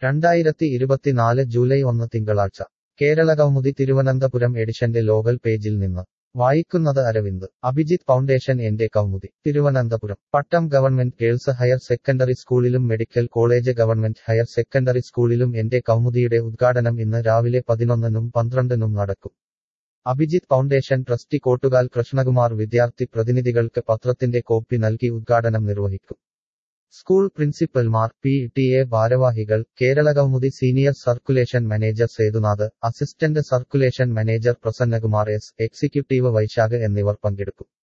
രണ്ടായിരത്തി ഇരുപത്തിനാല് ജൂലൈ ഒന്ന് തിങ്കളാഴ്ച കേരളകൗമുദി തിരുവനന്തപുരം എഡിഷന്റെ ലോകൽ പേജിൽ നിന്ന് വായിക്കുന്നത് അരവിന്ദ് അഭിജിത്ത് ഫൗണ്ടേഷൻ എന്റെ Kaumudi Thiruvananthapuram Pattom government girls higher secondary സ്കൂളിലും medical college government higher secondary സ്കൂളിലും എന്റെ കൗമുദിയുടെ ഉദ്ഘാടനം ഇന്ന് രാവിലെ പതിനൊന്നിനും പന്ത്രണ്ടിനും നടക്കും അഭിജിത്ത് ഫൗണ്ടേഷൻ ട്രസ്റ്റി കോട്ടുകാൽ കൃഷ്ണകുമാർ വിദ്യാർത്ഥി പ്രതിനിധികൾക്ക് പത്രത്തിന്റെ കോപ്പി നൽകി ഉദ്ഘാടനം നിർവഹിക്കും സ്കൂൾ പ്രിൻസിപ്പൽമാർ പി ടി എ ഭാരവാഹികൾ Keralakaumudi senior circulation manager Sethunath assistant circulation manager Prasannakumar S executive Vaishakh എന്നിവർ പങ്കെടുക്കും